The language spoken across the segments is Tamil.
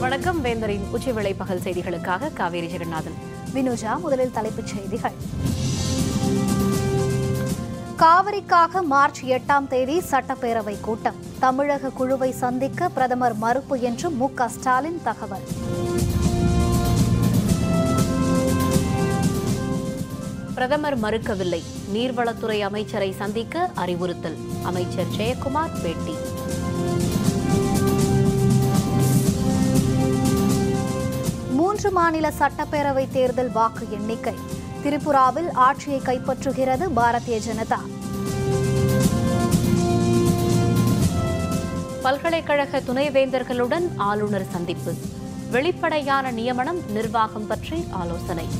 வணக்கம் வேந்தரின் உச்சிவேளை பகல் செய்திகளுக்காக காவேரி ஜெகநாதன் வினுஜா முதலில் தலைப்புச் செய்திகள் காவிரிக்காக மார்ச் எட்டாம் தேதி சட்டப்பேரவை கூட்டம் தமிழக குழுவை சந்திக்க பிரதமர் மறுப்பு என்று மு க ஸ்டாலின் தகவல் பிரதமர் மறுக்கவில்லை நீர்வளத்துறை அமைச்சரை சந்திக்க அறிவுறுத்தல் அமைச்சர் ஜெயக்குமார் பேட்டி மூன்று மாநில சட்டப்பேரவை தேர்தல் வாக்கு எண்ணிக்கை திரிபுராவில் ஆட்சியை கைப்பற்றுகிறது பாரதிய ஜனதா பல்கலைக்கழக துணைவேந்தர்களுடன் ஆளுநர் சந்திப்பு வெளிப்படையான நியமனம் நிர்வாகம் பற்றி ஆலோசனை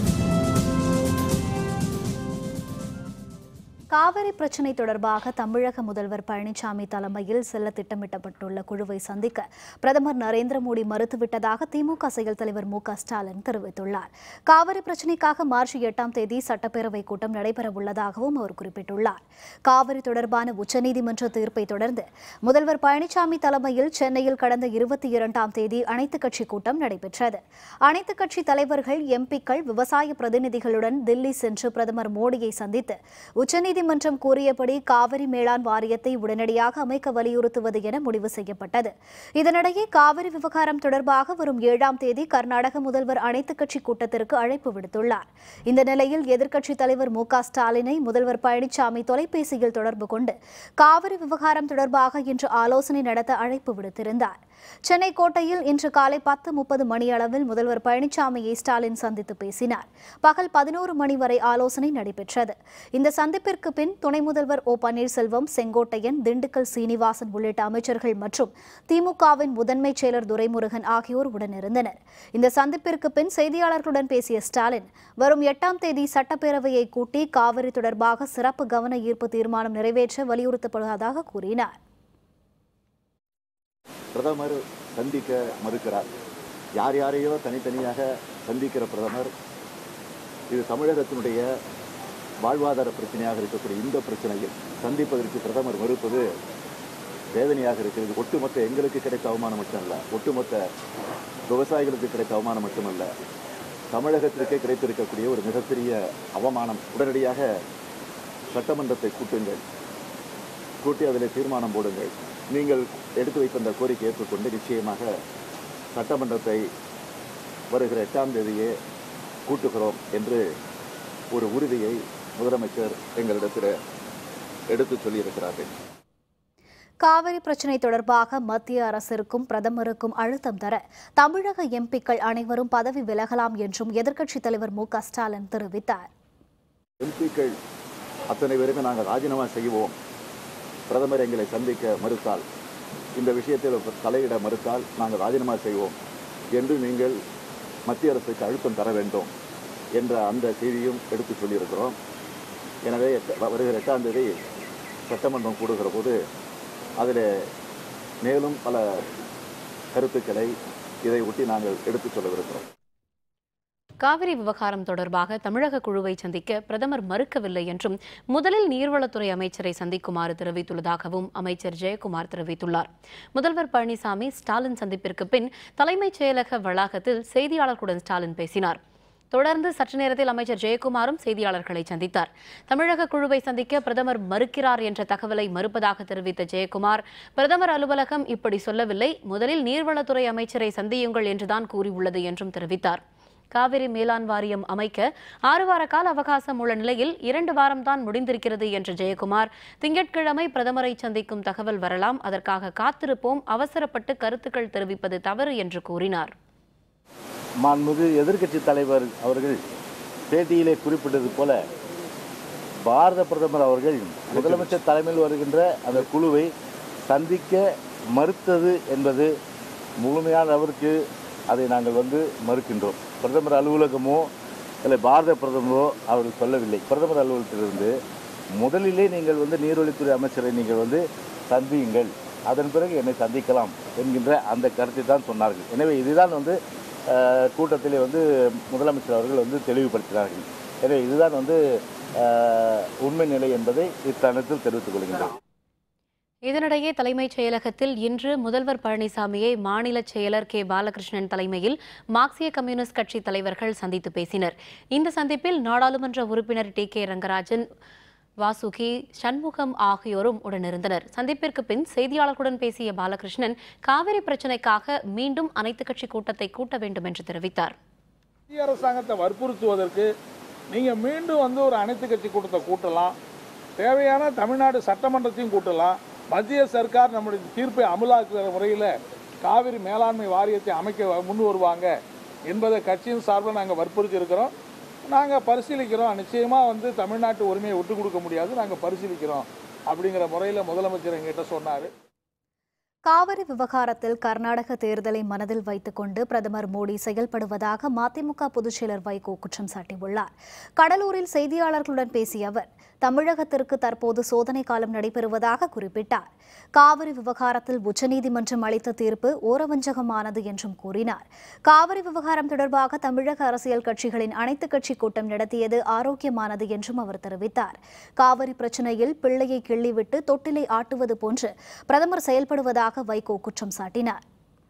காவிரி பிரச்சினை தொடர்பாக தமிழக முதல்வர் பழனிசாமி தலைமையில் செல்ல திட்டமிட்டப்பட்டுள்ள குழுவை சந்திக்க பிரதமர் நரேந்திர மோடி மறுத்துவிட்டதாக திமுக செயல் தலைவர் மு க ஸ்டாலின் தெரிவித்துள்ளார் காவிரி பிரச்சினைக்காக மார்ச் எட்டாம் தேதி சட்டப்பேரவை கூட்டம் நடைபெறவுள்ளதாகவும் அவர் குறிப்பிட்டுள்ளார் காவிரி தொடர்பான உச்சநீதிமன்ற தீர்ப்பை தொடர்ந்து முதல்வர் பழனிசாமி தலைமையில் சென்னையில் கடந்த இருபத்தி இரண்டாம் தேதி அனைத்துக் கட்சி கூட்டம் நடைபெற்றது அனைத்துக் கட்சி தலைவர்கள் எம்பிக்கள் விவசாய பிரதிநிதிகளுடன் தில்லி சென்று பிரதமர் மோடியை சந்தித்து உச்சநீதிமன்றம் கூறியபடி காவிரி மேலாண் வாரியத்தை உடனடியாக அமைக்க வலியுறுத்துவது என முடிவு செய்யப்பட்டது இதனிடையே காவிரி விவகாரம் தொடர்பாக வரும் ஏழாம் தேதி கர்நாடக முதல்வர் அனைத்துக் கட்சி கூட்டத்திற்கு அழைப்பு விடுத்துள்ளார் இந்த நிலையில் எதிர்க்கட்சித் தலைவர் மு க ஸ்டாலினை முதல்வர் பழனிசாமி தொலைபேசியில் தொடர்பு கொண்டு காவிரி விவகாரம் தொடர்பாக இன்று ஆலோசனை நடத்த அழைப்பு விடுத்திருந்தார் சென்னை கோட்டையில் இன்று காலை பத்து முப்பது மணியளவில் முதல்வர் பழனிசாமியை ஸ்டாலின் சந்தித்து பேசினார் பகல் பதினோரு மணி வரை ஆலோசனை நடைபெற்றது இந்த சந்திப்பிற்கு பின் துணை முதல்வர் ஓ பன்னீர்செல்வம் செங்கோட்டையன் திண்டுக்கல் சீனிவாசன் உள்ளிட்ட அமைச்சர்கள் மற்றும் திமுகவின் முதன்மைச் செயலர் துரைமுருகன் ஆகியோர் உடனிருந்தனர் இந்த சந்திப்பிற்கு பின் செய்தியாளர்களுடன் பேசிய ஸ்டாலின் வரும் எட்டாம் தேதி சட்டப்பேரவையை கூட்டி காவிரி தொடர்பாக சிறப்பு கவன ஈர்ப்பு தீர்மானம் நிறைவேற்ற வலியுறுத்தப்படுவதாக கூறினார் பிரதமர் சந்திக்க மறுக்கிறார் யார் யாரையோ தனித்தனியாக சந்திக்கிற பிரதமர் இது தமிழகத்தினுடைய வாழ்வாதார பிரச்சனையாக இருக்கக்கூடிய இந்த பிரச்சனையில் சந்திப்பதற்கு பிரதமர் மறுப்பது வேதனையாக இருக்கிறது ஒட்டுமொத்த எங்களுக்கு கிடைத்த அவமானம் மட்டுமல்ல ஒட்டுமொத்த விவசாயிகளுக்கு கிடைத்த அவமானம் மட்டுமல்ல தமிழகத்திற்கே கிடைத்திருக்கக்கூடிய ஒரு மிகப்பெரிய அவமானம் உடனடியாக சட்டமன்றத்தை கூட்டுங்கள் கூட்டி அதில் தீர்மானம் போடுங்கள் நீங்கள் எடுத்து வைத்த அந்த கோரிக்கை ஏற்றுக்கொண்டு நிச்சயமாக சட்டமன்றத்தை வருகிற எட்டாம் தேதியே கூட்டுகிறோம் என்று ஒரு உறுதியை முதலமைச்சர் எங்களிடத்தில் எடுத்து சொல்லியிருக்கிறார்கள் காவிரி பிரச்சினை தொடர்பாக மத்திய அரசிற்கும் பிரதமருக்கும் அழுத்தம் தர தமிழக எம்பிக்கள் அனைவரும் பதவி விலகலாம் என்றும் எதிர்க்கட்சித் தலைவர் மு க ஸ்டாலின் தெரிவித்தார் எம்பிக்கள் அத்தனை பேருமே நாங்கள் ராஜினாமா செய்வோம் பிரதமர் எங்களை சந்திக்க மறுத்தால் இந்த விஷயத்தில் தலையிட மறுத்தால் நாங்கள் ராஜினாமா செய்வோம் என்று நீங்கள் மத்திய அரசுக்கு அழுத்தம் தர வேண்டும் என்ற அந்த செய்தியும் எடுத்து சொல்லியிருக்கிறோம் எனவே எட்ட- வருகிற எட்டாம் தேதி சட்டமன்றம் கூடுகிற போது அதில் மேலும் பல கருத்துக்களை இதை ஒட்டி நாங்கள் எடுத்துச் சொல்லவிருக்கிறோம் காவிரி விவகாரம் தொடர்பாக தமிழக குழுவை சந்திக்க பிரதமர் மறுக்கவில்லை என்றும் முதலில் நீர்வளத்துறை அமைச்சரை சந்திக்குமாறு தெரிவித்துள்ளதாகவும் அமைச்சர் ஜெயக்குமார் தெரிவித்துள்ளார் முதல்வர் பழனிசாமி ஸ்டாலின் சந்திப்பிற்கு பின் தலைமைச் செயலக வளாகத்தில் செய்தியாளர்களுடன் ஸ்டாலின் பேசினார் தொடர்ந்து சற்று நேரத்தில் அமைச்சர் ஜெயக்குமாரும் செய்தியாளர்களை சந்தித்தார் தமிழக குழுவை சந்திக்க பிரதமர் மறுக்கிறார் என்ற தகவலை மறுப்பதாக தெரிவித்த ஜெயக்குமார் பிரதமர் அலுவலகம் இப்படி சொல்லவில்லை முதலில் நீர்வளத்துறை அமைச்சரை சந்தியுங்கள் என்றுதான் கூறியுள்ளது என்றும் தெரிவித்தார் காவிரி மேலாண் வாரியம் அமைக்க ஆறு வார கால அவகாசம் உள்ள நிலையில் இரண்டு வாரம்தான் முடிந்திருக்கிறது என்ற ஜெயக்குமார் திங்கட்கிழமை பிரதமரை சந்திக்கும் தகவல் வரலாம் அதற்காக காத்திருப்போம் அவசரப்பட்டு கருத்துக்கள் தெரிவிப்பது தவறு என்று கூறினார் மாண்புமிகு எதிர்க்கட்சி தலைவர் அவர்கள் பேட்டியிலே குறிப்பிட்டது போல பாரத பிரதமர் அவர்கள் முதலமைச்சர் தலைமையில் வருகின்ற அந்த குழுவை சந்திக்க மறுத்தது என்பது முழுமையான அளவிற்கு அதை நாங்கள் வந்து மறுக்கின்றோம் பிரதமர் அலுவலகமோ இல்லை பாரத பிரதமரோ அவர்கள் சொல்லவில்லை பிரதமர் அலுவலகத்திலிருந்து முதலிலே நீங்கள் வந்து நீர்வழித்துறை அமைச்சரை நீங்கள் வந்து சந்தியுங்கள் அதன் பிறகு என்னை சந்திக்கலாம் என்கின்ற அந்த கருத்தை தான் சொன்னார்கள் எனவே இதுதான் வந்து அஹ், கூட்டத்திலே வந்து முதலமைச்சர் அவர்கள் வந்து தெளிவுபடுத்தினார்கள் எனவே இதுதான் வந்து அஹ், உண்மை நிலை என்பதை இத்தருணத்தில் தெரிவித்துக் கொள்கின்றேன் இதனிடையே தலைமைச் செயலகத்தில் இன்று முதல்வர் பழனிசாமியை மாநில செயலர் கே பாலகிருஷ்ணன் தலைமையில் மார்க்சிய கம்யூனிஸ்ட் கட்சி தலைவர்கள் சந்தித்து பேசினர் இந்த சந்திப்பில் நாடாளுமன்ற உறுப்பினர் டி கே ரங்கராஜன் வாசுகி சண்முகம் ஆகியோரும் உடனிருந்தனர் சந்திப்பிற்கு பின் செய்தியாளர்களுடன் பேசிய பாலகிருஷ்ணன் காவிரி பிரச்சினைக்காக மீண்டும் அனைத்துக் கட்சி கூட்டத்தை கூட்ட வேண்டும் என்று தெரிவித்தார் மத்திய அரசாங்கத்தை வற்புறுத்துவதற்கு நீங்கள் மீண்டும் வந்து ஒரு அனைத்து கட்சி கூட்டத்தை கூட்டலாம் தேவையான தமிழ்நாடு சட்டமன்றத்தையும் கூட்டலாம் மத்திய சர்க்கார் நம்முடைய தீர்ப்பை அமலாக்குகிற முறையில் காவிரி மேலாண்மை வாரியத்தை அமைக்க முன் வருவாங்க என்பதை கட்சியின் சார்பில் நாங்கள் வற்புறுத்தி இருக்கிறோம் நாங்கள் பரிசீலிக்கிறோம் நிச்சயமாக வந்து தமிழ்நாட்டு உரிமையை விட்டு கொடுக்க முடியாது நாங்கள் பரிசீலிக்கிறோம் அப்படிங்கிற முறையில் முதலமைச்சர் எங்கிட்ட சொன்னார் காவிரி விவகாரத்தில் கர்நாடக தேர்தலை மனதில் வைத்துக்கொண்டு பிரதமர் மோடி செயல்படுவதாக மதிமுக பொதுச்செயலர் வைகோ குற்றம் சாட்டியுள்ளார் கடலூரில் செய்தியாளர்களுடன் பேசிய அவர் தமிழகத்திற்கு தற்போது சோதனை காலம் நடைபெறுவதாக குறிப்பிட்டார் காவிரி விவகாரத்தில் உச்சநீதிமன்றம் அளித்த தீர்ப்பு ஓரவஞ்சகமானது என்றும் கூறினார் காவிரி விவகாரம் தொடர்பாக தமிழக அரசியல் கட்சிகளின் அனைத்து கட்சி கூட்டம் நடத்தியது ஆரோக்கியமானது என்றும் அவர் தெரிவித்தார் காவிரி பிரச்சனையில் பிள்ளையை கிள்ளிவிட்டு தொட்டிலை ஆட்டுவது போன்று பிரதமர் செயல்படுவதாக வைகோ குற்றம் சாட்டினார்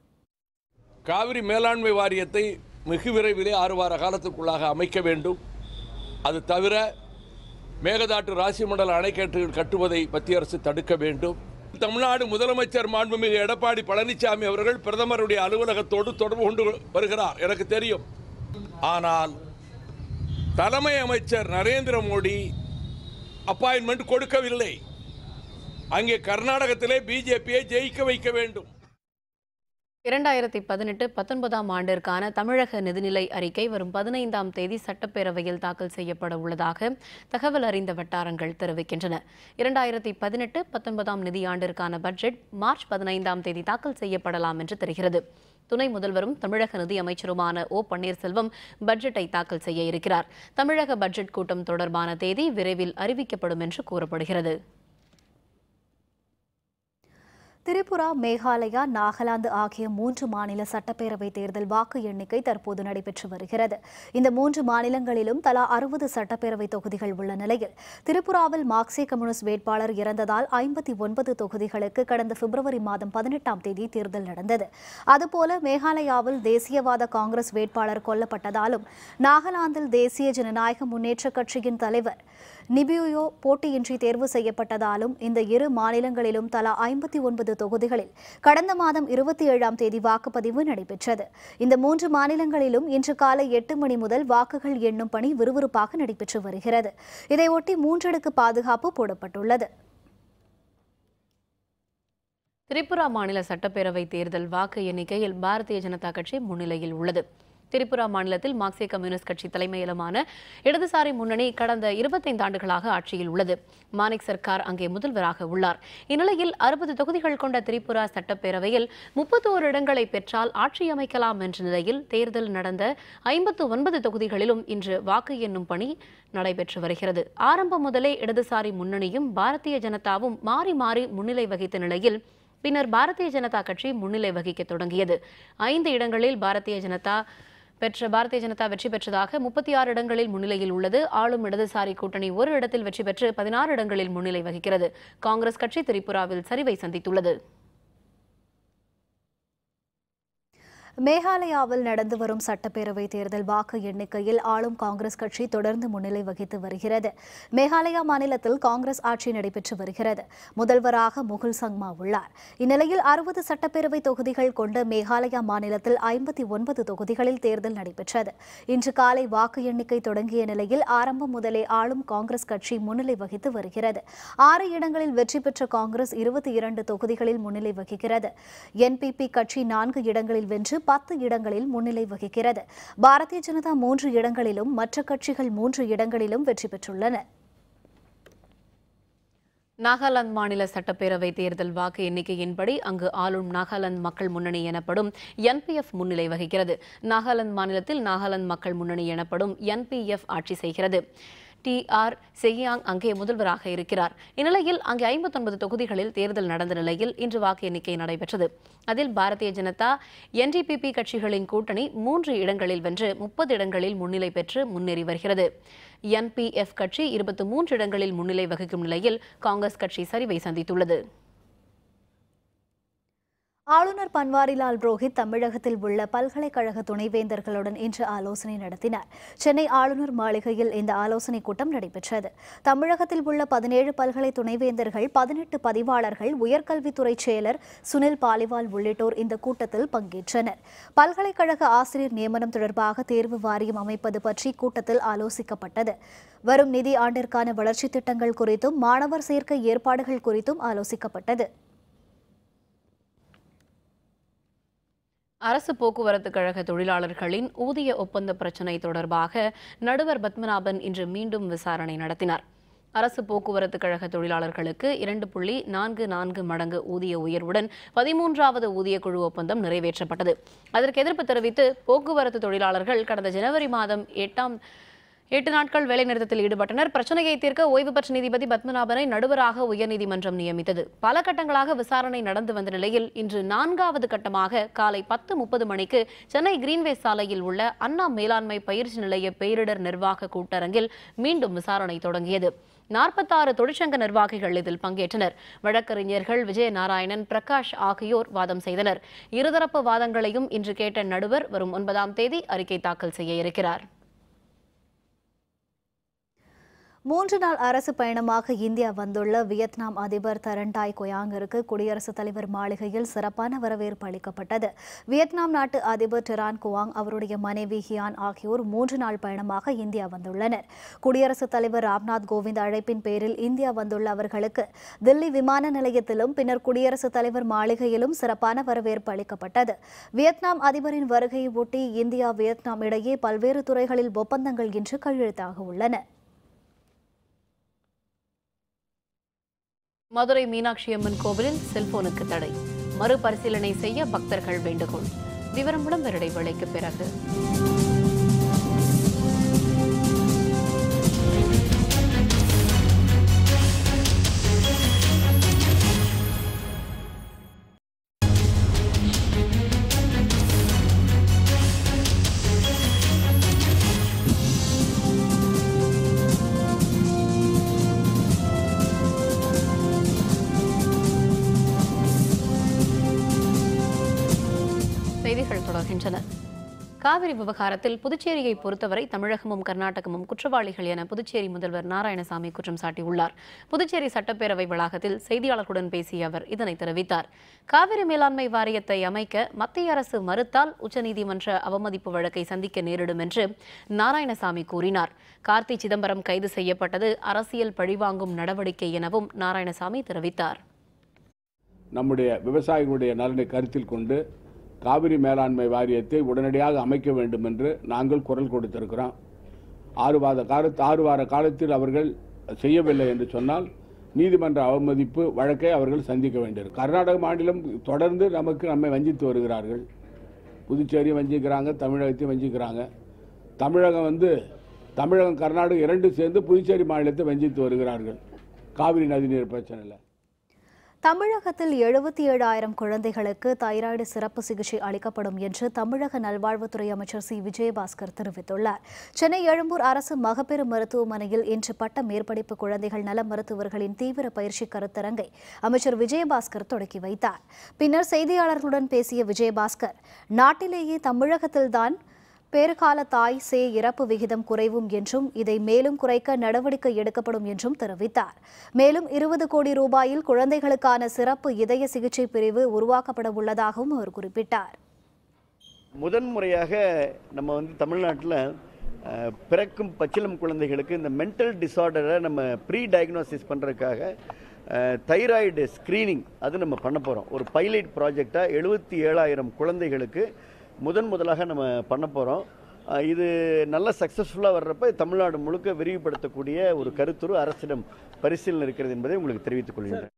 காவிரி மேலாண்மை வாரியத்தை மிகு விரைவிலே ஆறு வார காலத்துக்குள்ளாக அமைக்க வேண்டும் அது தவிர மேகதாட்டு ராசிமண்டல அணைக்கட்டுகள் கட்டுவதை மத்திய அரசு தடுக்க வேண்டும் தமிழ்நாடு முதலமைச்சர் மாண்புமிகு எடப்பாடி பழனிசாமி அவர்கள் பிரதமருடைய அலுவலகத்தோடு தொடர்பு கொண்டு வருகிறார் எனக்கு தெரியும் ஆனால் தலைமை அமைச்சர் நரேந்திர மோடி அப்பாயின்மெண்ட் கொடுக்கவில்லை அங்கே கர்நாடகத்திலே பிஜேபியை ஜெயிக்க வைக்க வேண்டும் இரண்டாயிரத்தி பதினெட்டு பத்தொன்பதாம் ஆண்டிற்கான தமிழக நிதிநிலை அறிக்கை வரும் பதினைந்தாம் தேதி சட்டப்பேரவையில் தாக்கல் செய்யப்பட உள்ளதாக தகவல் அறிந்த வட்டாரங்கள் தெரிவிக்கின்றன இரண்டாயிரத்தி பதினெட்டு பத்தொன்பதாம் நிதியாண்டிற்கான பட்ஜெட் மார்ச் பதினைந்தாம் தேதி தாக்கல் செய்யப்படலாம் என்று தெரிகிறது துணை முதல்வரும் தமிழக நிதி அமைச்சருமான ஓ பன்னீர்செல்வம் பட்ஜெட்டை தாக்கல் செய்ய இருக்கிறார் தமிழக பட்ஜெட் கூட்டம் தொடர்பான தேதி விரைவில் அறிவிக்கப்படும் என்று கூறப்படுகிறது திரிபுரா மேகாலயா நாகாலாந்து ஆகிய மூன்று மாநில சட்டப்பேரவை தேர்தல் வாக்கு எண்ணிக்கை தற்போது நடைபெற்று வருகிறது இந்த மூன்று மாநிலங்களிலும் தலா அறுபது சட்டப்பேரவை தொகுதிகள் உள்ள நிலையில் திரிபுராவில் மார்க்சிய கம்யூனிஸ்ட் வேட்பாளர் இறந்ததால் ஐம்பத்தி ஒன்பது தொகுதிகளுக்கு கடந்த பிப்ரவரி மாதம் பதினெட்டாம் தேதி தேர்தல் நடந்தது அதுபோல மேகாலயாவில் தேசியவாத காங்கிரஸ் வேட்பாளர் கொல்லப்பட்டதாலும் நாகாலாந்தில் தேசிய ஜனநாயக முன்னேற்ற கட்சியின் தலைவர் நிபியூயோ போட்டியின்றி தேர்வு செய்யப்பட்டதாலும் இந்த இரு மாநிலங்களிலும் தலா ஐம்பத்தி ஒன்பது தொகுதிகளில் கடந்த மாதம் இருபத்தி ஏழாம் தேதி வாக்குப்பதிவு நடைபெற்றது இந்த மூன்று மாநிலங்களிலும் இன்று காலை எட்டு மணி முதல் வாக்குகள் எண்ணும் பணி விறுவிறுப்பாக நடைபெற்று வருகிறது இதையொட்டி மூன்றடுக்கு பாதுகாப்பு போடப்பட்டுள்ளது திரிபுரா மாநில சட்டப்பேரவை தேர்தல் வாக்கு எண்ணிக்கையில் பாரதிய ஜனதா கட்சி முன்னிலையில் உள்ளது திரிபுரா மாநிலத்தில் மார்க்சிய கம்யூனிஸ்ட் கட்சி தலைமையிலான இடதுசாரி முன்னணி கடந்த இருபத்தைந்து ஆண்டுகளாக ஆட்சியில் உள்ளது மானிக் சர்க்கார் அங்கே முதல்வராக உள்ளார் இந்நிலையில் அறுபது தொகுதிகள் கொண்ட திரிபுரா சட்டப்பேரவையில் முப்பத்தோரு இடங்களை பெற்றால் ஆட்சி அமைக்கலாம் என்ற நிலையில் தேர்தல் நடந்த ஐம்பத்து ஒன்பது தொகுதிகளிலும் இன்று வாக்கு எண்ணும் பணி நடைபெற்று வருகிறது ஆரம்பம் முதலே இடதுசாரி முன்னணியும் பாரதிய ஜனதாவும் மாறி மாறி முன்னிலை வகித்த நிலையில் பின்னர் பாரதிய ஜனதா கட்சி முன்னிலை வகிக்க தொடங்கியது ஐந்து இடங்களில் பாரதிய ஜனதா பெற்ற பாரதிய ஜனதா வெற்றி பெற்றதாக முப்பத்தி ஆறு இடங்களில் முன்னிலையில் உள்ளது ஆளும் இடதுசாரி கூட்டணி ஒரு இடத்தில் வெற்றி பெற்று பதினாறு இடங்களில் முன்னிலை வகிக்கிறது காங்கிரஸ் கட்சி திரிபுராவில் சரிவை சந்தித்துள்ளது மேகாலயாவில் நடந்து வரும் சட்டப்பேரவை தேர்தல் வாக்கு எண்ணிக்கையில் ஆளும் காங்கிரஸ் கட்சி தொடர்ந்து முன்னிலை வகித்து வருகிறது மேகாலயா மாநிலத்தில் காங்கிரஸ் ஆட்சி நடைபெற்று வருகிறது முதல்வராக முகுல் சங்மா உள்ளார் இந்நிலையில் அறுபது சட்டப்பேரவை தொகுதிகள் கொண்ட மேகாலயா மாநிலத்தில் ஐம்பத்தி ஒன்பது தொகுதிகளில் தேர்தல் நடைபெற்றது இன்று காலை வாக்கு எண்ணிக்கை தொடங்கிய நிலையில் ஆரம்பம் முதலே ஆளும் காங்கிரஸ் கட்சி முன்னிலை வகித்து வருகிறது ஆறு இடங்களில் வெற்றி பெற்ற காங்கிரஸ் இருபத்தி இரண்டு தொகுதிகளில் முன்னிலை வகிக்கிறது என்பிபி கட்சி நான்கு இடங்களில் வென்று பத்து இடங்களில் முன்னிலை வகிக்கிறது பாரதிய ஜனதா மூன்று இடங்களிலும் மற்ற கட்சிகள் மூன்று இடங்களிலும் வெற்றி பெற்றுள்ளன நாகாலாந்து மாநில சட்டப்பேரவை தேர்தல் வாக்கு எண்ணிக்கையின்படி அங்கு ஆளும் நாகாலாந்து மக்கள் முன்னணி எனப்படும் என்பிஎஃப் முன்னிலை வகிக்கிறது நாகாலாந்து மாநிலத்தில் நாகாலாந்து மக்கள் முன்னணி எனப்படும் என்பிஎஃப் ஆட்சி செய்கிறது டி ஆர் செகியாங் அங்கே முதல்வராக இருக்கிறார் இந்நிலையில் அங்கே ஐம்பத்தொன்பது தொகுதிகளில் தேர்தல் நடந்த நிலையில் இன்று வாக்கு எண்ணிக்கை நடைபெற்றது அதில் பாரதிய ஜனதா என்டிபிபி கட்சிகளின் கூட்டணி மூன்று இடங்களில் வென்று முப்பது இடங்களில் முன்னிலை பெற்று முன்னேறி வருகிறது என்பிஎஃப் கட்சி இருபத்தி மூன்று இடங்களில் முன்னிலை வகிக்கும் நிலையில் காங்கிரஸ் கட்சி சரிவை சந்தித்துள்ளது ஆளுநர் பன்வாரிலால் புரோஹித் தமிழகத்தில் உள்ள பல்கலைக்கழக துணைவேந்தர்களுடன் இன்று ஆலோசனை நடத்தினார் சென்னை ஆளுநர் மாளிகையில் இந்த ஆலோசனைக் கூட்டம் நடைபெற்றது தமிழகத்தில் உள்ள பதினேழு பல்கலை துணைவேந்தர்கள் பதினெட்டு பதிவாளர்கள் உயர்கல்வித்துறை செயலர் சுனில் பாலிவால் உள்ளிட்டோர் இந்த கூட்டத்தில் பங்கேற்றனர் பல்கலைக்கழக ஆசிரியர் நியமனம் தொடர்பாக தேர்வு வாரியம் அமைப்பது பற்றி கூட்டத்தில் ஆலோசிக்கப்பட்டது வரும் நிதி ஆண்டிற்கான வளர்ச்சித் திட்டங்கள் குறித்தும் மாணவர் சேர்க்கை ஏற்பாடுகள் குறித்தும் ஆலோசிக்கப்பட்டது அரசு போக்குவரத்து கழக தொழிலாளர்களின் ஊதிய ஒப்பந்த பிரச்சினை தொடர்பாக நடுவர் பத்மநாபன் இன்று மீண்டும் விசாரணை நடத்தினார் அரசு போக்குவரத்து கழக தொழிலாளர்களுக்கு இரண்டு புள்ளி நான்கு நான்கு மடங்கு ஊதிய உயர்வுடன் பதிமூன்றாவது ஊதிய குழு ஒப்பந்தம் நிறைவேற்றப்பட்டது அதற்கு எதிர்ப்பு தெரிவித்து போக்குவரத்து தொழிலாளர்கள் கடந்த ஜனவரி மாதம் எட்டாம் எட்டு நாட்கள் வேலைநிறுத்தத்தில் ஈடுபட்டனர் பிரச்சனையை தீர்க்க ஓய்வு பெற்ற நீதிபதி பத்மநாபனை நடுவராக உயர்நீதிமன்றம் நியமித்தது பல கட்டங்களாக விசாரணை நடந்து வந்த நிலையில் இன்று நான்காவது கட்டமாக காலை பத்து முப்பது மணிக்கு சென்னை கிரீன்வே சாலையில் உள்ள அண்ணா மேலாண்மை பயிற்சி நிலைய பேரிடர் நிர்வாக கூட்டரங்கில் மீண்டும் விசாரணை தொடங்கியது நாற்பத்தாறு தொழிற்சங்க நிர்வாகிகள் இதில் பங்கேற்றனர் வழக்கறிஞர்கள் விஜய நாராயணன் பிரகாஷ் ஆகியோர் வாதம் செய்தனர் இருதரப்பு வாதங்களையும் இன்று கேட்ட நடுவர் வரும் ஒன்பதாம் தேதி அறிக்கை தாக்கல் செய்ய இருக்கிறார் மூன்று நாள் அரசு பயணமாக இந்தியா வந்துள்ள வியட்நாம் அதிபர் தரண்டாய் கொயாங்கிற்கு குடியரசுத் தலைவர் மாளிகையில் சிறப்பான வரவேற்பு அளிக்கப்பட்டது வியட்நாம் நாட்டு அதிபர் டெரான் குவாங் அவருடைய மனைவி ஹியான் ஆகியோர் மூன்று நாள் பயணமாக இந்தியா வந்துள்ளனர் குடியரசுத் தலைவர் ராம்நாத் கோவிந்த் அழைப்பின் பேரில் இந்தியா வந்துள்ள அவர்களுக்கு தில்லி விமான நிலையத்திலும் பின்னர் குடியரசுத் தலைவர் மாளிகையிலும் சிறப்பான வரவேற்பு அளிக்கப்பட்டது வியட்நாம் அதிபரின் வருகையை ஒட்டி இந்தியா வியட்நாம் இடையே பல்வேறு துறைகளில் ஒப்பந்தங்கள் இன்று கையெழுத்தாக உள்ளன மதுரை மீனாட்சி அம்மன் கோவிலில் செல்போனுக்கு தடை மறுபரிசீலனை செய்ய பக்தர்கள் வேண்டுகோள் விவரம் விளம்பர இடைவேளைக்கு பிறகு செய்திகள் தொடர்கின்றன காவிரி விவகாரத்தில் புதுச்சேரியை பொறுத்தவரை தமிழகமும் கர்நாடகமும் குற்றவாளிகள் என புதுச்சேரி முதல்வர் நாராயணசாமி குற்றம் சாட்டியுள்ளார் புதுச்சேரி சட்டப்பேரவை வளாகத்தில் செய்தியாளர்களுடன் பேசிய அவர் இதனை தெரிவித்தார் காவிரி மேலாண்மை வாரியத்தை அமைக்க மத்திய அரசு மறுத்தால் உச்சநீதிமன்ற அவமதிப்பு வழக்கை சந்திக்க நேரிடும் என்று நாராயணசாமி கூறினார் கார்த்தி சிதம்பரம் கைது செய்யப்பட்டது அரசியல் பழிவாங்கும் நடவடிக்கை எனவும் நாராயணசாமி தெரிவித்தார் நம்முடைய விவசாயிகளுடைய நலனை கருத்தில் கொண்டு காவிரி மேலாண்மை வாரியத்தை உடனடியாக அமைக்க வேண்டும் என்று நாங்கள் குரல் கொடுத்திருக்கிறோம் ஆறு வார காலத்து ஆறு வார காலத்தில் அவர்கள் செய்யவில்லை என்று சொன்னால் நீதிமன்ற அவமதிப்பு வழக்கை அவர்கள் சந்திக்க வேண்டியிருக்கும் கர்நாடக மாநிலம் தொடர்ந்து நமக்கு நம்மை வஞ்சித்து வருகிறார்கள் புதுச்சேரியும் வஞ்சிக்கிறாங்க தமிழகத்தையும் வஞ்சிக்கிறாங்க தமிழகம் வந்து தமிழகம் கர்நாடகம் இரண்டு சேர்ந்து புதுச்சேரி மாநிலத்தை வஞ்சித்து வருகிறார்கள் காவிரி நதிநீர் பிரச்சனையில் தமிழகத்தில் எழுபத்தி ஏழாயிரம் குழந்தைகளுக்கு தைராய்டு சிறப்பு சிகிச்சை அளிக்கப்படும் என்று தமிழக நல்வாழ்வுத்துறை அமைச்சர் சி விஜயபாஸ்கர் தெரிவித்துள்ளார் சென்னை எழும்பூர் அரசு மகப்பேறு மருத்துவமனையில் இன்று பட்ட மேற்படிப்பு குழந்தைகள் நல மருத்துவர்களின் தீவிர பயிற்சி கருத்தரங்கை அமைச்சர் விஜயபாஸ்கர் தொடக்கி வைத்தார் பின்னர் செய்தியாளர்களுடன் பேசிய விஜயபாஸ்கர் நாட்டிலேயே தமிழகத்தில்தான் பேறுகால தாய் சே இறப்பு விகிதம் குறைவும் என்றும் இதை மேலும் குறைக்க நடவடிக்கை எடுக்கப்படும் என்றும் தெரிவித்தார் மேலும் இருபது கோடி ரூபாயில் குழந்தைகளுக்கான சிறப்பு இதய சிகிச்சை பிரிவு உருவாக்கப்பட உள்ளதாகவும் அவர் குறிப்பிட்டார் முதன்முறையாக நம்ம வந்து தமிழ்நாட்டில் அஹ், பிறக்கும் பச்சிளம் குழந்தைகளுக்கு இந்த மென்டல் டிசார்டரை நம்ம ப்ரீ டயக்னோசிஸ் பண்ணுறதுக்காக தைராய்டு ஸ்க்ரீனிங் அது நம்ம பண்ண போகிறோம் ஒரு பைலட் ப்ராஜெக்டாக எழுபத்தி ஏழாயிரம் குழந்தைகளுக்கு முதன் முதலாக நம்ம பண்ண போகிறோம் இது நல்ல சக்ஸஸ்ஃபுல்லாக வர்றப்ப தமிழ்நாடு முழுக்க விரிவுபடுத்தக்கூடிய ஒரு கருத்துரு அரசிடம் பரிசீலனை இருக்கிறது என்பதை உங்களுக்கு தெரிவித்துக் கொள்கின்றேன்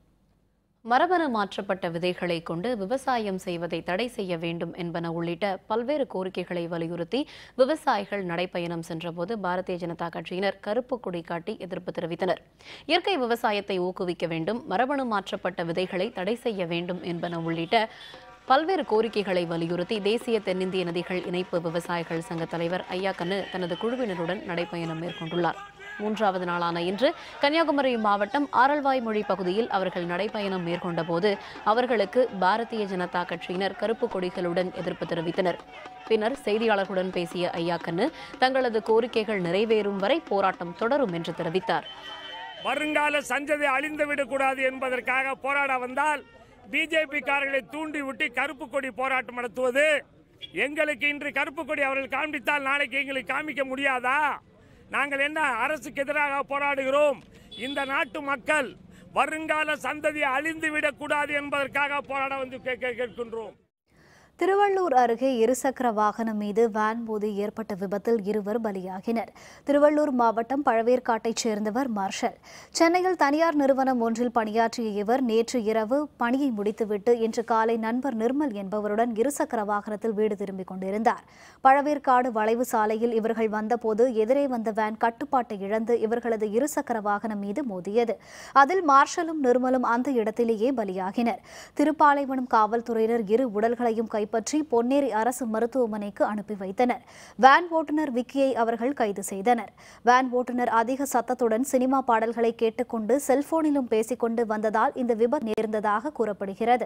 மரபணு மாற்றப்பட்ட விதைகளை கொண்டு விவசாயம் செய்வதை தடை செய்ய வேண்டும் என்பன உள்ளிட்ட பல்வேறு கோரிக்கைகளை வலியுறுத்தி விவசாயிகள் நடைப்பயணம் சென்றபோது பாரதிய ஜனதா கட்சியினர் கருப்பு கொடி காட்டி எதிர்ப்பு தெரிவித்தனர் இயற்கை விவசாயத்தை ஊக்குவிக்க வேண்டும் மரபணு மாற்றப்பட்ட விதைகளை தடை செய்ய வேண்டும் என்பன உள்ளிட்ட பல்வேறு கோரிக்கைகளை வலியுறுத்தி தேசிய தென்னிந்திய நதிகள் இணைப்பு விவசாயிகள் சங்க தலைவர் ஐயா கண்ணு தனது குழுவினருடன் நடைப்பயணம் மேற்கொண்டுள்ளார் மூன்றாவது நாளான இன்று கன்னியாகுமரி மாவட்டம் ஆரல்வாய்மொழி பகுதியில் அவர்கள் நடைப்பயணம் மேற்கொண்டபோது அவர்களுக்கு பாரதிய ஜனதா கட்சியினர் கருப்பு கொடிகளுடன் எதிர்ப்பு தெரிவித்தனர் பின்னர் செய்தியாளர்களுடன் பேசிய ஐயாக்கண்ணு தங்களது கோரிக்கைகள் நிறைவேறும் வரை போராட்டம் தொடரும் என்று தெரிவித்தார் வருங்கால சந்ததி அழிந்து விடக்கூடாது என்பதற்காக போராட வந்தால் பிஜேபி காரர்களை தூண்டி விட்டு கருப்பு கொடி போராட்டம் நடத்துவது எங்களுக்கு இன்று கருப்பு கொடி அவர்கள் காண்பித்தால் நாளைக்கு எங்களுக்கு காமிக்க முடியாதா நாங்கள் என்ன அரசுக்கு எதிராக போராடுகிறோம் இந்த நாட்டு மக்கள் வருங்கால சந்ததி அழிந்து விடக்கூடாது என்பதற்காக போராட வந்து கே- கே- கேட்கின்றோம் திருவள்ளூர் அருகே இருசக்கர வாகனம் மீது வேன் மோதி ஏற்பட்ட விபத்தில் இருவர் பலியாகினர் திருவள்ளூர் மாவட்டம் பழவேற்காட்டைச் சேர்ந்தவர் மார்ஷல் சென்னையில் தனியார் நிறுவனம் ஒன்றில் பணியாற்றிய இவர் நேற்று இரவு பணியை முடித்துவிட்டு இன்று காலை நண்பர் நிர்மல் என்பவருடன் இருசக்கர வாகனத்தில் வீடு திரும்பிக் கொண்டிருந்தார் பழவேற்காடு வளைவு சாலையில் இவர்கள் வந்தபோது எதிரே வந்த வேன் கட்டுப்பாட்டை இழந்து இவர்களது இருசக்கர வாகனம் மீது மோதியது அதில் மார்ஷலும் நிர்மலும் அந்த இடத்திலேயே பலியாகினர் திருப்பாலைவனம் காவல்துறையினர் இரு உடல்களையும் கைப்பற்றி பொன்னேரி அரசு மருத்துவமனைக்கு அனுப்பி வைத்தனர் வேன் ஓட்டுநர் விக்கியை அவர்கள் கைது செய்தனர் வேன் ஓட்டுநர் அதிக சத்தத்துடன் சினிமா பாடல்களை கேட்டுக்கொண்டு செல்போனிலும் பேசிக்கொண்டு வந்ததால் இந்த விபத்து நேர்ந்ததாக கூறப்படுகிறது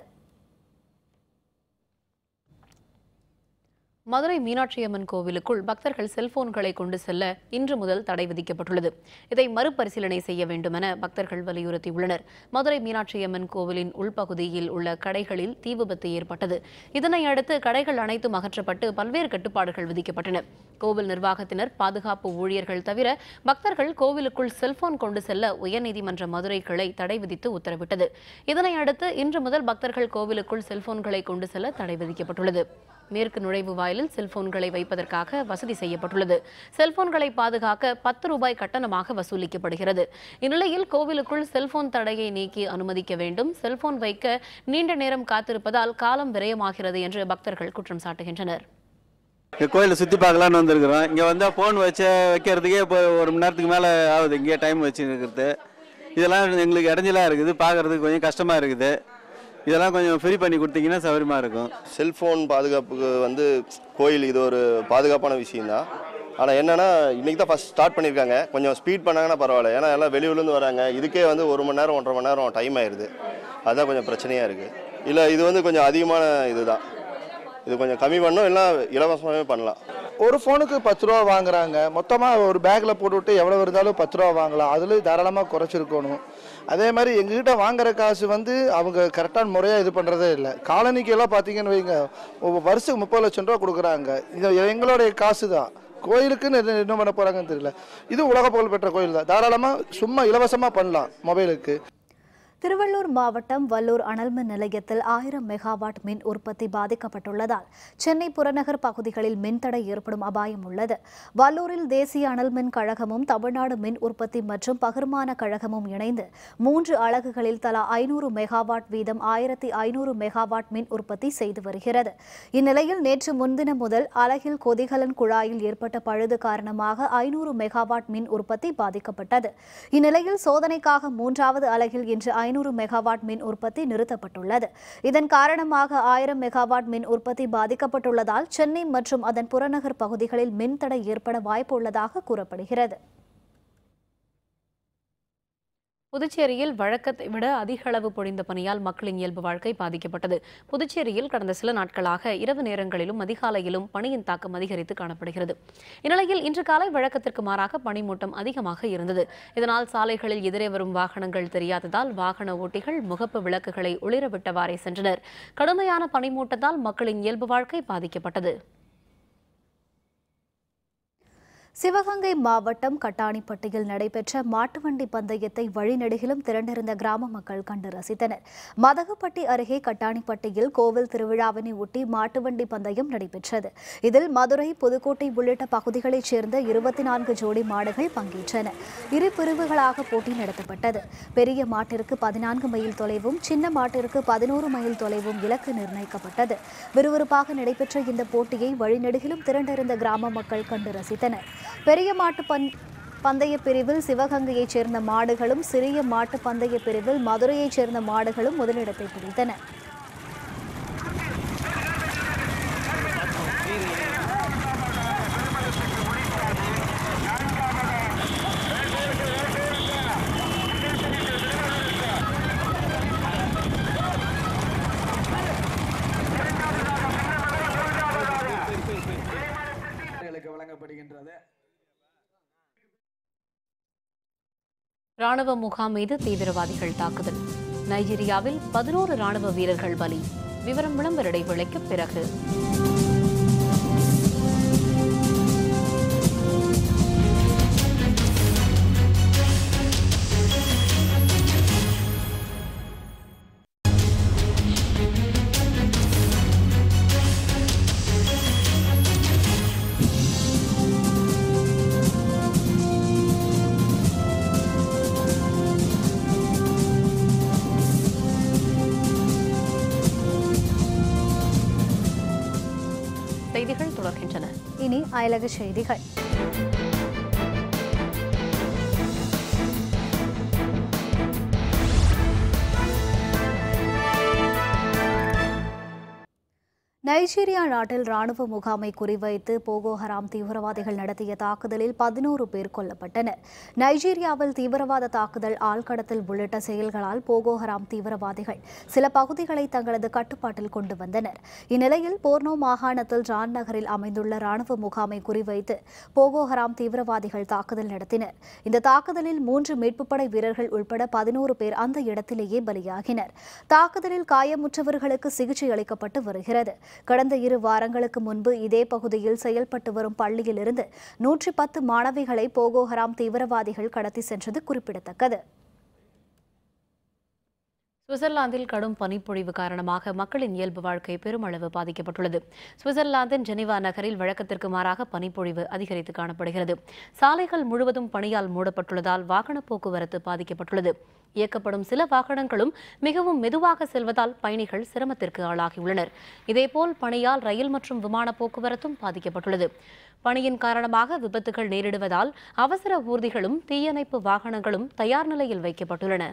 மதுரை மீனாட்சி அம்மன் கோவிலுக்குள் பக்தர்கள் செல்போன்களை கொண்டு செல்ல இன்று முதல் தடை விதிக்கப்பட்டுள்ளது இதை மறுபரிசீலனை செய்ய வேண்டுமென பக்தர்கள் வலியுறுத்தியுள்ளனர் மதுரை மீனாட்சி அம்மன் கோவிலின் உள்பகுதியில் உள்ள கடைகளில் தீ விபத்து ஏற்பட்டது இதனை அடுத்து கடைகள் அனைத்தும் அகற்றப்பட்டு பல்வேறு கட்டுப்பாடுகள் விதிக்கப்பட்டன கோவில் நிர்வாகத்தினர் பாதுகாப்பு ஊழியர்கள் தவிர பக்தர்கள் கோவிலுக்குள் செல்போன் கொண்டு செல்ல உயர்நீதிமன்ற மதுரை கிளை தடை விதித்து உத்தரவிட்டது இதனை அடுத்து இன்று முதல் பக்தர்கள் கோவிலுக்குள் செல்போன்களை கொண்டு செல்ல தடை விதிக்கப்பட்டுள்ளது மேற்கு நுழைவு வாயிலில் செல்போன்களை வைப்பதற்காக வசதி செய்யப்பட்டுள்ளது செல்போன்களை பாதுகாக்க பத்து ரூபாய் கட்டணமாக வசூலிக்கப்படுகிறது இந்நிலையில் கோவிலுக்குள் செல்போன் தடையை நீக்கி அனுமதிக்க வேண்டும் செல்போன் வைக்க நீண்ட நேரம் காத்திருப்பதால் காலம் விரயமாகிறது என்று பக்தர்கள் குற்றம் சாட்டுகின்றனர் இங்கே கோயிலை சுற்றி பார்க்கலான்னு வந்திருக்கிறோம் இங்கே வந்தால் ஃபோன் வச்ச வைக்கிறதுக்கே இப்போ ஒரு மணி நேரத்துக்கு மேலே ஆகுது இங்கேயே டைம் வச்சு இருக்கிறது இதெல்லாம் எங்களுக்கு இடைஞ்சலாக இருக்குது பார்க்கறதுக்கு கொஞ்சம் கஷ்டமாக இருக்குது இதெல்லாம் கொஞ்சம் ஃப்ரீ பண்ணி கொடுத்தீங்கன்னா சௌகரியமாக இருக்கும் செல்ஃபோன் பாதுகாப்புக்கு வந்து கோயில் இது ஒரு பாதுகாப்பான விஷயம்தான் ஆனால் என்னென்னா இன்றைக்கி தான் ஃபஸ்ட் ஸ்டார்ட் பண்ணியிருக்காங்க கொஞ்சம் ஸ்பீட் பண்ணாங்கன்னா பரவாயில்ல ஏன்னா எல்லாம் வெளியூர்லேருந்து வராங்க இதுக்கே வந்து ஒரு மணி நேரம் ஒன்றரை மணி நேரம் டைம் ஆயிடுது அதுதான் கொஞ்சம் பிரச்சனையாக இருக்குது இல்லை இது வந்து கொஞ்சம் அதிகமான இதுதான் இது கொஞ்சம் கம்மி பண்ணணும் இல்லை இலவசமாகவே பண்ணலாம் ஒரு ஃபோனுக்கு பத்து ரூபா வாங்குறாங்க மொத்தமாக ஒரு பேக்கில் போட்டுவிட்டு எவ்வளோ இருந்தாலும் பத்து ரூபா வாங்கலாம் அதில் தாராளமாக குறைச்சிருக்கணும் அதே மாதிரி எங்ககிட்ட வாங்குற காசு வந்து அவங்க கரெக்டான முறையாக இது பண்ணுறதே இல்லை காலனிக்கு எல்லாம் பார்த்தீங்கன்னு வைங்க ஒவ்வொரு வருஷத்துக்கு முப்பது லட்சம் ரூபா கொடுக்குறாங்க இது எங்களுடைய காசு தான் கோயிலுக்குன்னு என்ன என்ன பண்ண போகிறாங்கன்னு தெரியல இது உலக புகழ்பெற்ற கோயில் தான் தாராளமாக சும்மா இலவசமாக பண்ணலாம் மொபைலுக்கு திருவள்ளூர் மாவட்டம் வல்லூர் அனல்மின் நிலையத்தில் ஆயிரம் மெகாவாட் மின் உற்பத்தி பாதிக்கப்பட்டுள்ளதால் சென்னை புறநகர் பகுதிகளில் மின்தடை ஏற்படும் அபாயம் உள்ளது வல்லூரில் தேசிய அனல்மின் கழகமும் தமிழ்நாடு மின் உற்பத்தி மற்றும் பகிர்மான கழகமும் இணைந்து மூன்று அலகுகளில் தலா ஐநூறு மெகாவாட் வீதம் ஆயிரத்தி ஐநூறு மெகாவாட் மின் உற்பத்தி செய்து வருகிறது இந்நிலையில் நேற்று முன்தினம் முதல் அலகில் கொதிகலன் குழாயில் ஏற்பட்ட பழுது காரணமாக ஐநூறு மெகாவாட் மின் உற்பத்தி பாதிக்கப்பட்டது இந்நிலையில் சோதனைக்காக மூன்றாவது அலகில் இன்று ஐநூறு மெகாவாட் மின் உற்பத்தி நிறுத்தப்பட்டுள்ளது இதன் காரணமாக ஆயிரம் மெகாவாட் மின் உற்பத்தி பாதிக்கப்பட்டுள்ளதால் சென்னை மற்றும் அதன் புறநகர் பகுதிகளில் மின்தடை ஏற்பட வாய்ப்பு உள்ளதாக கூறப்படுகிறது புதுச்சேரியில் வழக்கத்தை விட அதிக அளவு பொழிந்த பனியால் மக்களின் இயல்பு வாழ்க்கை பாதிக்கப்பட்டது புதுச்சேரியில் கடந்த சில நாட்களாக இரவு நேரங்களிலும் அதிகாலையிலும் பனியின் தாக்கம் அதிகரித்து காணப்படுகிறது இந்நிலையில் இன்று காலை வழக்கத்திற்கு மாறாக பனிமூட்டம் அதிகமாக இருந்தது இதனால் சாலைகளில் எதிரே வரும் வாகனங்கள் தெரியாததால் வாகன ஓட்டிகள் முகப்பு விளக்குகளை ஒளிரவிட்டவாறே சென்றனர் கடுமையான பனிமூட்டத்தால் மக்களின் இயல்பு வாழ்க்கை பாதிக்கப்பட்டது சிவகங்கை மாவட்டம் கட்டாணிப்பட்டியில் நடைபெற்ற மாட்டுவண்டி பந்தயத்தை வழிநெடுகிலும் திரண்டிருந்த கிராம மக்கள் கண்டு ரசித்தனர் மதகுப்பட்டி அருகே கட்டாணிப்பட்டியில் கோவில் திருவிழாவினை ஒட்டி மாட்டுவண்டி பந்தயம் நடைபெற்றது இதில் மதுரை புதுக்கோட்டை உள்ளிட்ட பகுதிகளைச் சேர்ந்த இருபத்தி நான்கு ஜோடி மாடுகள் பங்கேற்றன இரு பிரிவுகளாக போட்டி நடத்தப்பட்டது பெரிய மாட்டிற்கு பதினான்கு மைல் தொலைவும் சின்ன மாட்டிற்கு பதினோரு மைல் தொலைவும் இலக்கு நிர்ணயிக்கப்பட்டது விறுவிறுப்பாக நடைபெற்ற இந்த போட்டியை வழிநெடுகிலும் திரண்டிருந்த கிராம மக்கள் கண்டு ரசித்தனர் பெரிய மாட்டு பந் பந்தய பிரிவில் சிவகங்கையைச் சேர்ந்த மாடுகளும் சிறிய மாட்டு பந்தய பிரிவில் மதுரையைச் சேர்ந்த மாடுகளும் முதலிடத்தை பிடித்தன இருக்கிறது ராணுவ முகாம் மீது தீவிரவாதிகள் தாக்குதல் நைஜீரியாவில் பதினோரு ராணுவ வீரர்கள் பலி விவரம் விளம்பர இடைவேளைக்கு பிறகு செய்திகள் தொடர்கின்றன இனி அயலக செய்திகள் நைஜீரியா நாட்டில் ராணுவ முகாமை குறிவைத்து போகோ ஹராம் தீவிரவாதிகள் நடத்திய தாக்குதலில் பதினோரு பேர் கொல்லப்பட்டனர் நைஜீரியாவில் தீவிரவாத தாக்குதல் ஆள்கடத்தல் உள்ளிட்ட செயல்களால் போகோ ஹராம் தீவிரவாதிகள் சில பகுதிகளை தங்களது கட்டுப்பாட்டில் கொண்டு வந்தனர் இந்நிலையில் போர்னோ மாகாணத்தில் ஜான் நகரில் அமைந்துள்ள ராணுவ முகாமை குறிவைத்து போகோ ஹராம் தீவிரவாதிகள் தாக்குதல் நடத்தினர் இந்த தாக்குதலில் மூன்று மீட்புப்படை வீரர்கள் உட்பட பதினோரு பேர் அந்த இடத்திலேயே பலியாகினர் தாக்குதலில் காயமுற்றவர்களுக்கு சிகிச்சை அளிக்கப்பட்டு வருகிறது கடந்த இரு வாரங்களுக்கு முன்பு இதே பகுதியில் செயல்பட்டு வரும் பள்ளியிலிருந்து நூற்றி பத்து மாணவிகளை போகோ ஹராம் தீவிரவாதிகள் கடத்தி சென்றது குறிப்பிடத்தக்கது சுவிட்சர்லாந்தில் கடும் பனிப்பொழிவு காரணமாக மக்களின் இயல்பு வாழ்க்கை பெருமளவு பாதிக்கப்பட்டுள்ளது சுவிட்சர்லாந்தின் ஜெனீவா நகரில் வழக்கத்திற்கு மாறாக பனிப்பொழிவு அதிகரித்து காணப்படுகிறது சாலைகள் முழுவதும் பனியால் மூடப்பட்டுள்ளதால் வாகன போக்குவரத்து பாதிக்கப்பட்டுள்ளது இயக்கப்படும் சில வாகனங்களும் மிகவும் மெதுவாக செல்வதால் பயணிகள் சிரமத்திற்கு ஆளாகியுள்ளனர் இதேபோல் பனியால் ரயில் மற்றும் விமான போக்குவரத்தும் பாதிக்கப்பட்டுள்ளது பனியின் காரணமாக விபத்துகள் நேரிடுவதால் அவசர ஊர்திகளும் தீயணைப்பு வாகனங்களும் தயார் நிலையில் வைக்கப்பட்டுள்ளன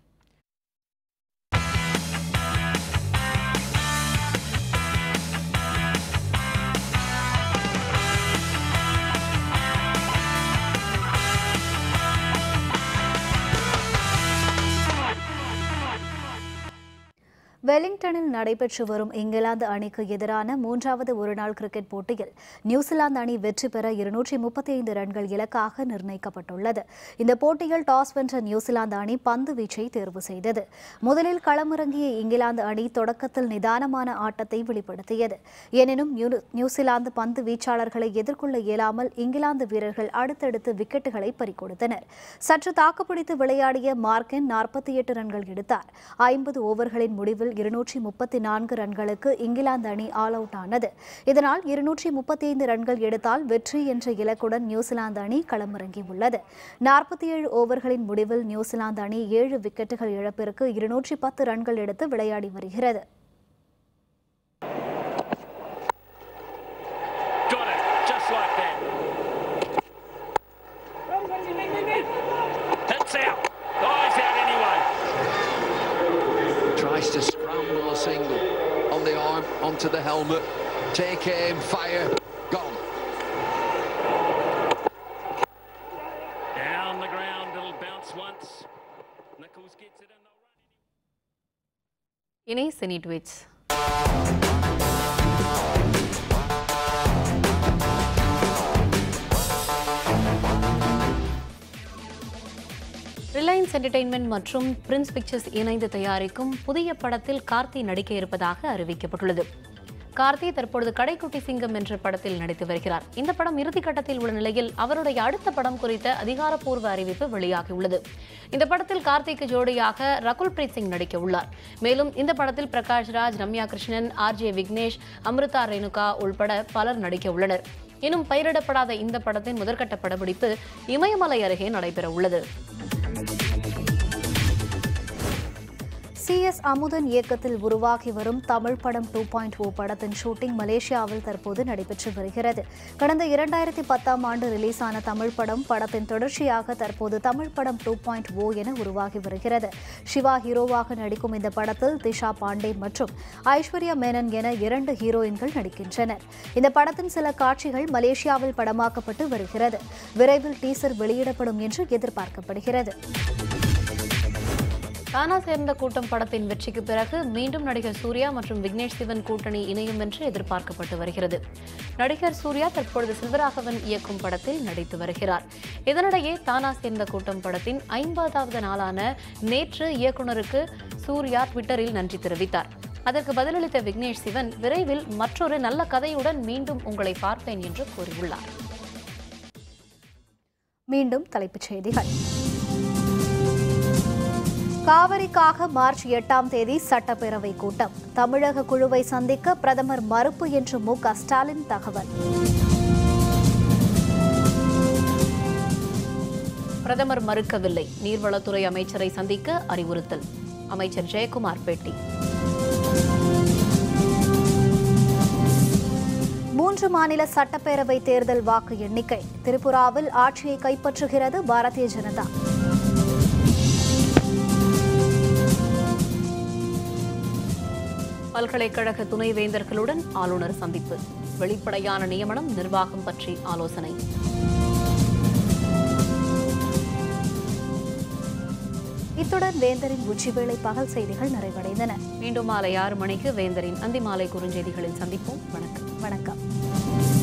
வெலிங்டனில் நடைபெற்று வரும் இங்கிலாந்து அணிக்கு எதிரான மூன்றாவது ஒருநாள் கிரிக்கெட் போட்டியில் நியூசிலாந்து அணி வெற்றி பெற இருநூற்றி முப்பத்தி ஐந்து ரன்கள் இலக்காக நிர்ணயிக்கப்பட்டுள்ளது இந்த போட்டியில் டாஸ் வென்ற நியூசிலாந்து அணி பந்து வீச்சை தேர்வு செய்தது முதலில் களமிறங்கிய இங்கிலாந்து அணி தொடக்கத்தில் நிதானமான ஆட்டத்தை வெளிப்படுத்தியது எனினும் நியூ- நியூசிலாந்து பந்து வீச்சாளர்களை எதிர்கொள்ள இயலாமல் இங்கிலாந்து வீரர்கள் அடுத்தடுத்து விக்கெட்டுகளை பறிகொடுத்தனர் சற்று தாக்குப்பிடித்து விளையாடிய மார்க்கென் நாற்பத்தி எட்டு ரன்கள் எடுத்தார் ஐம்பது ஓவர்களின் முடிவில் இருநூற்றி முப்பத்தி நான்கு ரன்களுக்கு இங்கிலாந்து அணி ஆல் அவுட் ஆனது இதனால் இருநூற்றி முப்பத்தி ஐந்து ரன்கள் எடுத்தால் வெற்றி என்ற இலக்குடன் நியூசிலாந்து அணி களமிறங்கியுள்ளது நாற்பத்தி ஏழு ஓவர்களின் முடிவில் நியூசிலாந்து அணி ஏழு விக்கெட்டுகள் இழப்பிற்கு இருநூற்றி பத்து ரன்கள் எடுத்து விளையாடி வருகிறது Got it, just like that. That's out. Oh, he's out anyway. Tries to scramble a single on the arm onto the helmet. Take aim, fire, gone. Down the ground, it'll bounce once. Nichols gets it in the இனி சினி ட்வீட்ஸ் ரிலையன்ஸ் என்டர்டெயின்மெண்ட் மற்றும் பிரின்ஸ் பிக்சர்ஸ் இணைந்து தயாரிக்கும் புதிய படத்தில் கார்த்தி நடிக்க இருப்பதாக அறிவிக்கப்பட்டுள்ளது கார்த்தி தற்பொழுது கடைக்குட்டி சிங்கம் என்ற படத்தில் நடித்து வருகிறார் இந்த படம் இறுதிக்கட்டத்தில் உள்ள நிலையில் அவருடைய அடுத்த படம் குறித்த அதிகாரப்பூர்வ அறிவிப்பு வெளியாகியுள்ளது இந்த படத்தில் கார்த்திக்கு ஜோடியாக ரகுல் பிரீத் சிங் நடிக்க உள்ளார் மேலும் இந்த படத்தில் பிரகாஷ் ராஜ் ரம்யா கிருஷ்ணன் ஆர்ஜே விக்னேஷ் அமிர்தா ரேணுகா உள்பட பலர் நடிக்க உள்ளனர் இன்னும் பெயரிடப்படாத இந்த படத்தின் முதற்கட்ட படப்பிடிப்பு இமயமலை அருகே நடைபெற உள்ளது சி எஸ் அமுதன் இயக்கத்தில் உருவாகி வரும் தமிழ் படம் டூ பாயிண்ட் ஓ படத்தின் ஷூட்டிங் மலேசியாவில் தற்போது நடைபெற்று வருகிறது கடந்த இரண்டாயிரத்தி பத்தாம் ஆண்டு ரிலீஸ் ஆன தமிழ் படம் படத்தின் தொடர்ச்சியாக தற்போது தமிழ் படம் டூ பாயிண்ட் ஓ என உருவாகி வருகிறது சிவா ஹீரோவாக நடிக்கும் இந்த படத்தில் திஷா பாண்டே மற்றும் ஐஸ்வர்யா மேனன் என இரண்டு ஹீரோயின்கள் நடிக்கின்றனர் இந்த படத்தின் சில காட்சிகள் மலேசியாவில் படமாக்கப்பட்டு வருகிறது விரைவில் டீசர் வெளியிடப்படும் என்று எதிர்பார்க்கப்படுகிறது தானா சேர்ந்த கூட்டம் படத்தின் வெற்றிக்கு பிறகு மீண்டும் நடிகர் சூர்யா மற்றும் விக்னேஷ் சிவன் கூட்டணி இணையும் என்று எதிர்பார்க்கப்பட்டு வருகிறது நடிகர் சூர்யா தற்பொழுது செல்வராகவன் இயக்கும் படத்தில் நடித்து வருகிறார் இதனிடையே தானா சேர்ந்த கூட்டம் படத்தின் ஐம்பதாவது நாளான நேற்று இயக்குனருக்கு சூர்யா ட்விட்டரில் நன்றி தெரிவித்தார் அதற்கு பதிலளித்த விக்னேஷ் சிவன் விரைவில் மற்றொரு நல்ல கதையுடன் மீண்டும் உங்களை பார்ப்பேன் என்று கூறியுள்ளார் மீண்டும் தலைப்புச் செய்திகள் காவிரிக்காக மார்ச் எட்டாம் தேதி சட்டப்பேரவை கூட்டம் தமிழக குழுவை சந்திக்க பிரதமர் மறுப்பு என்று மு க ஸ்டாலின் தகவல் பிரதமர் மறுக்கவில்லை நீர்வளத்துறை அமைச்சரை சந்திக்க அறிவுறுத்தல் அமைச்சர் ஜெயக்குமார் பேட்டி மூன்று மாநில சட்டப்பேரவை தேர்தல் வாக்கு எண்ணிக்கை திரிபுராவில் ஆட்சியை கைப்பற்றுகிறது பாரதிய ஜனதா பல்கலைக்கழக துணைவேந்தர்களுடன் ஆளுநர் சந்திப்பு வெளிப்படையான நியமனம் நிர்வாகம் பற்றி ஆலோசனை இத்துடன் வேந்தரின் உச்சிவேளை பகல் செய்திகள் நிறைவடைந்தன மீண்டும் மாலை ஆறு மணிக்கு வேந்தரின் அந்திமாலை குறுஞ்செய்திகளில் சந்திப்போம் வணக்கம் வணக்கம்